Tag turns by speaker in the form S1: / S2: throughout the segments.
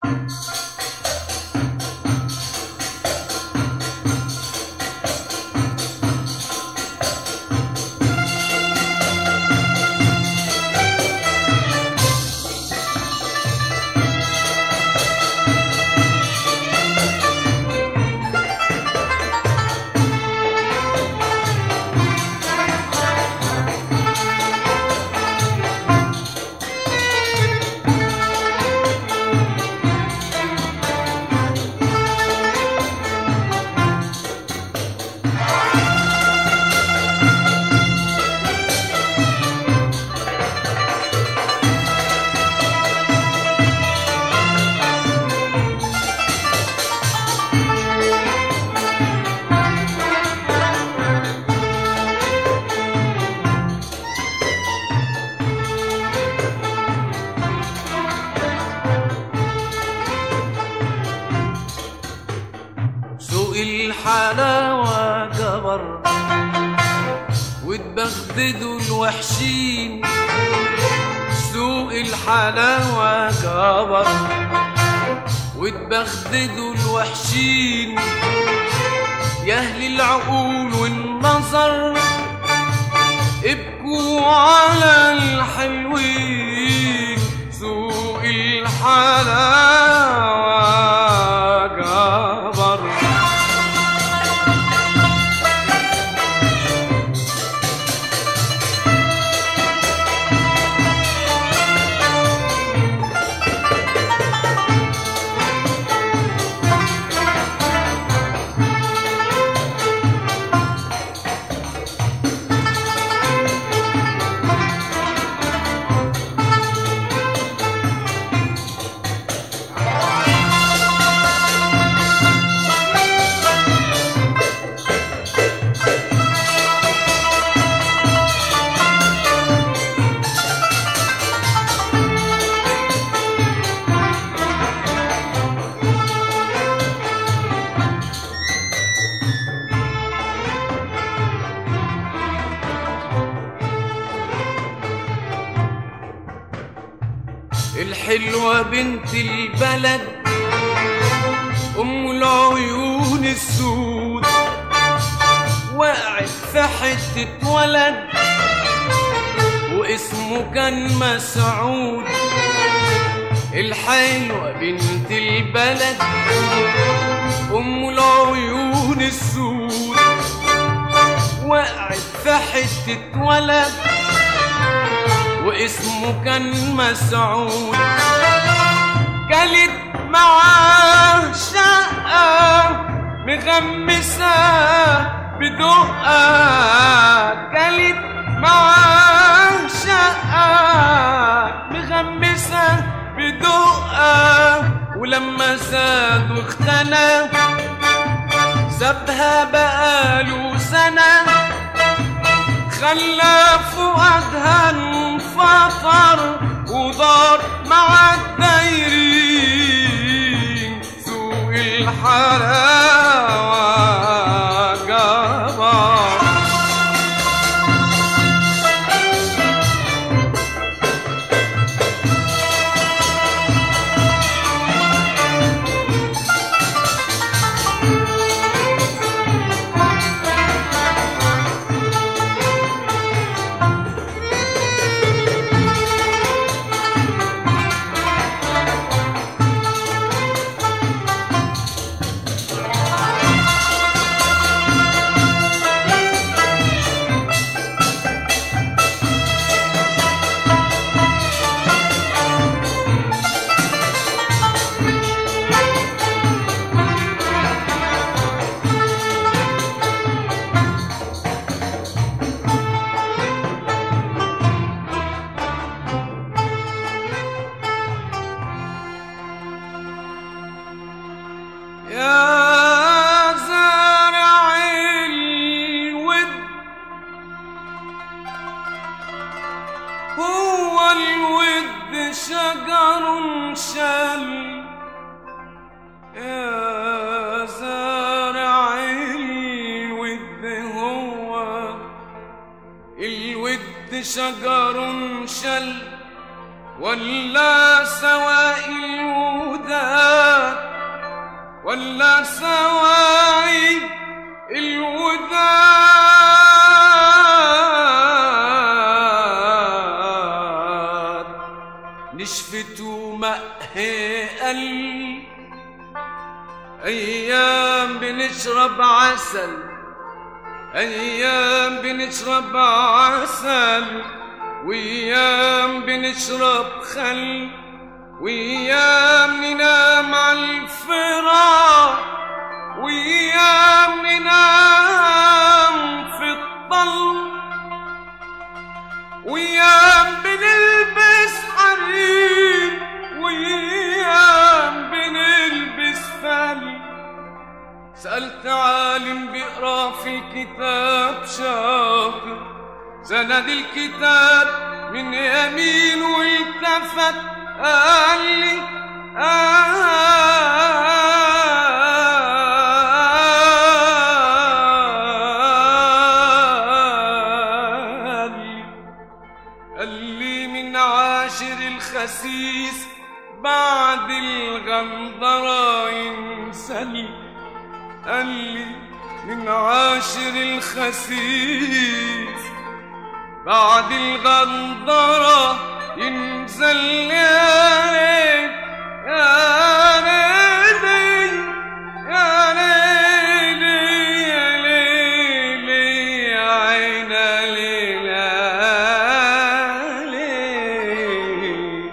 S1: سوق الحلاوة جبر واتبغددوا الوحشين سوق الحلاوة جبر واتبغددوا الوحشين يا أهل العقول والنظر ابكوا على الحلوين سوق الحلاوة جبر الحلوة بنت البلد أم العيون السود وقعت في حتة ولد واسمه كان مسعود الحلوة بنت البلد أم العيون السود وقعت في حتة ولد واسمه كان مسعود كلت معاه شقة مغمسة بدقة كلت معاه شقة مغمسة بدقة ولما زاد واختنى سابها بقاله سنة خلى فؤادها انفطر ودار مع الدايرين سوق الحلاوة جبار يا زارع الود هو الود شجر شل يا زارع الود هو الود شجر شل ولا سوائل الهدى ولا سواعي الوداد نشفت ومأهل أيام بنشرب عسل أيام بنشرب عسل وأيام بنشرب خل وأيام ننام على الفراق وأيام ننام في الطل وأيام بنلبس حرير وأيام بنلبس فل سألت عالم بيقرا في الكتاب شاطر سند الكتاب من يمين والتفت قال لي قال لي قال لي من عاشر الخسيس بعد الغندرة ينسلي قال لي من عاشر الخسيس بعد الغندرة ينزل يا ليل يا ليلي يا ليلي يا ليلي يا عين ليل يا ليل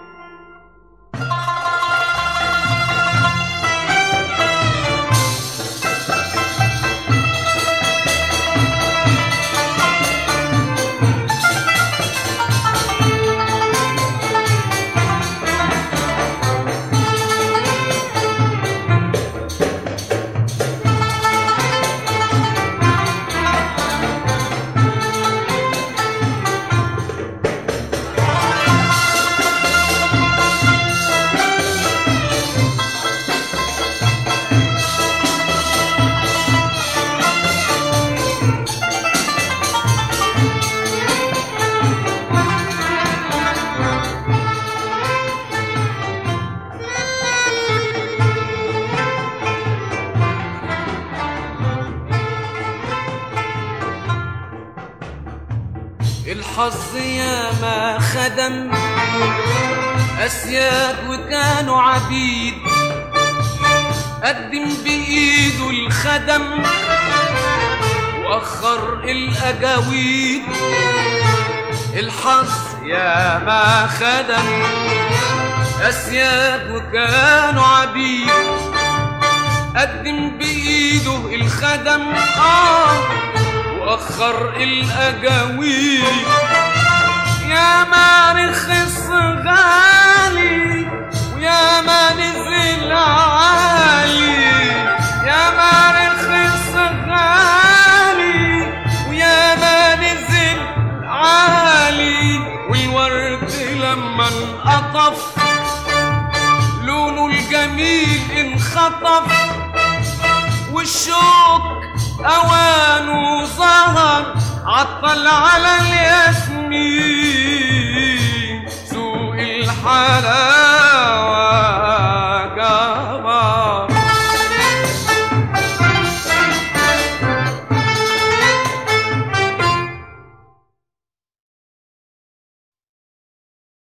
S1: الحظ يا ما خدم أسياد وكانوا عبيد قدم بإيده الخدم وأخر الأجاويد الحظ يا ما خدم أسياد وكانوا عبيد قدم بإيده الخدم آه وأخر الأجاويد يا ما رخص غالي ويا ما نزل عالي يا ما رخص غالي ويا ما نزل عالي والورد لما انقطف لونه الجميل انخطف والشوق أوانه ظهر عطل على الياسمين سوق الحلال